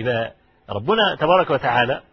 يبقى ربنا تبارك وتعالى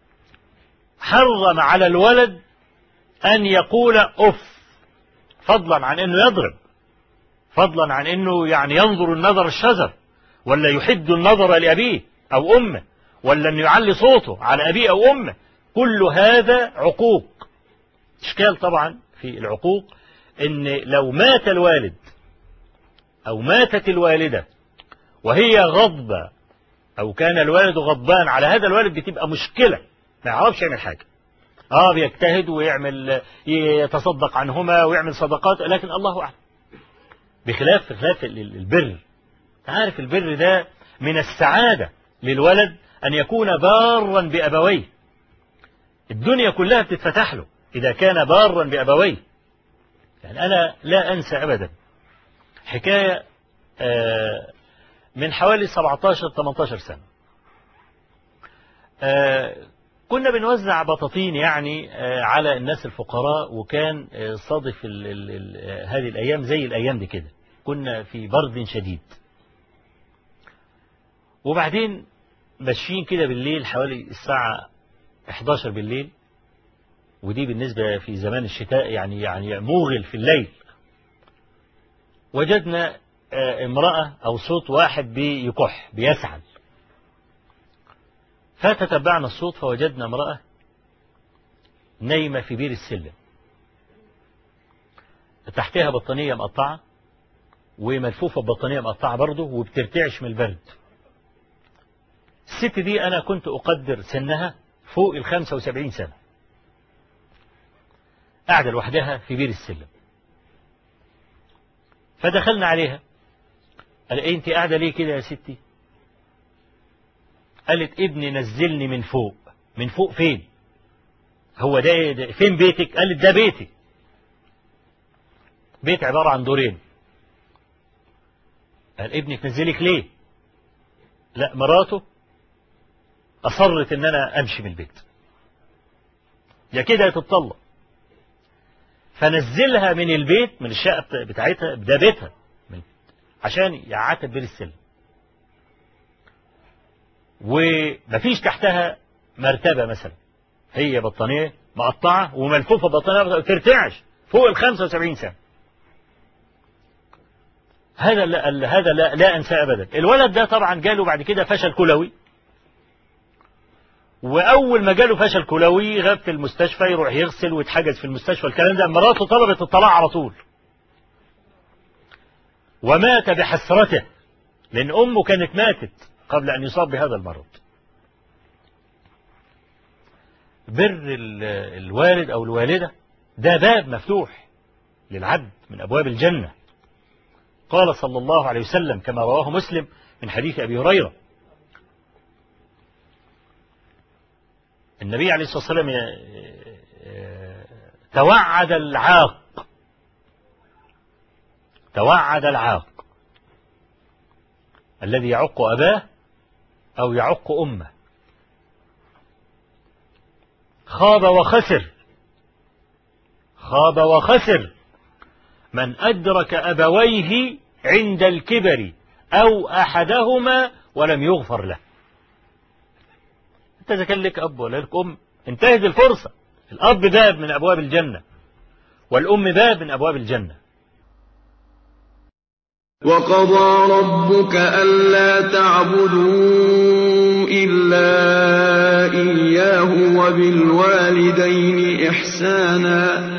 حرم على الولد أن يقول أف فضلا عن أنه يضرب فضلا عن أنه يعني ينظر النظر الشجر ولا يحد النظر لأبيه أو أمه ولا أنه يعلي صوته على أبيه أو أمه كل هذا عقوق إشكال طبعا في العقوق أن لو مات الوالد أو ماتت الوالدة وهي غضبة أو كان الوالد غضبان على هذا الوالد بتبقى مشكلة ما يعرفش يعمل حاجة اه بيجتهد ويعمل يتصدق عنهما ويعمل صدقات لكن الله أعلم بخلاف بخلاف البر عارف البر ده من السعادة للولد أن يكون بارا بأبويه الدنيا كلها بتتفتح له إذا كان بارا بأبويه يعني أنا لا أنسى أبدا حكاية آه من حوالي 17-18 سنة آه كنا بنوزع بطاطين يعني آه على الناس الفقراء وكان صادف ال ال ال هذه الأيام زي الأيام دي كده كنا في برد شديد وبعدين ماشيين كده بالليل حوالي الساعة 11 بالليل ودي بالنسبة في زمان الشتاء يعني يعني موغل في الليل وجدنا امرأة أو صوت واحد بيكح بيسعل فتتبعنا الصوت فوجدنا امرأة نايمة في بير السلم تحتها بطانية مقطعة وملفوفة ببطانية مقطعة برضه وبترتعش من البرد الست دي أنا كنت أقدر سنها فوق ال 75 سنة قاعدة لوحدها في بير السلم فدخلنا عليها قال إيه أنت قاعدة ليه كده يا ستي قالت ابني نزلني من فوق من فوق فين هو ده, ده فين بيتك قالت ده بيتي بيت عبارة عن دورين قال ابنك نزلك ليه لا مراته أصرت إن أنا أمشي من البيت يا كده تتطلق فنزلها من البيت من الشقة بتاعتها ده بيتها عشان يعاتب بير السلم ومفيش تحتها مرتبة مثلا هي بطانية مقطعة وملفوفة بطانية ترتعش فوق ال 75 سنة هذا لا هذا لا, لا انساه ابدا الولد ده طبعا جاله بعد كده فشل كلوي واول ما جاله فشل كلوي غاب في المستشفى يروح يغسل ويتحجز في المستشفى الكلام ده مراته طلبت الطلاق على طول ومات بحسرته لان امه كانت ماتت قبل ان يصاب بهذا المرض بر الوالد او الوالده ده باب مفتوح للعبد من ابواب الجنه قال صلى الله عليه وسلم كما رواه مسلم من حديث أبي هريرة النبي عليه الصلاة والسلام توعد العاق توعد العاق الذي يعق أباه أو يعق أمه خاب وخسر خاب وخسر من أدرك أبويه عند الكبر أو أحدهما ولم يغفر له أنت إذا كان لك أب ولا لك أم انتهز الفرصة الأب باب من أبواب الجنة والأم باب من أبواب الجنة وقضى ربك ألا تعبدوا إلا إياه وبالوالدين إحسانا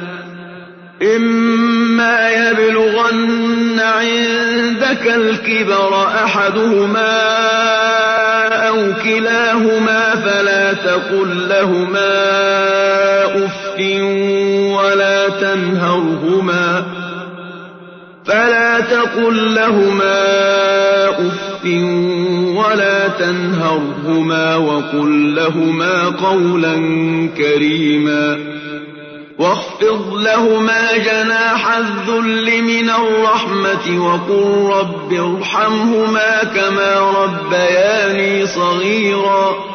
إما يبلغن عندك الكبر أحدهما أو كلاهما فلا تقل لهما أف ولا تنهرهما فلا تقل لهما أف ولا تنهرهما وقل لهما قولا كريما واخفض لهما جناح الذل من الرحمة وقل رب ارحمهما كما ربياني صغيرا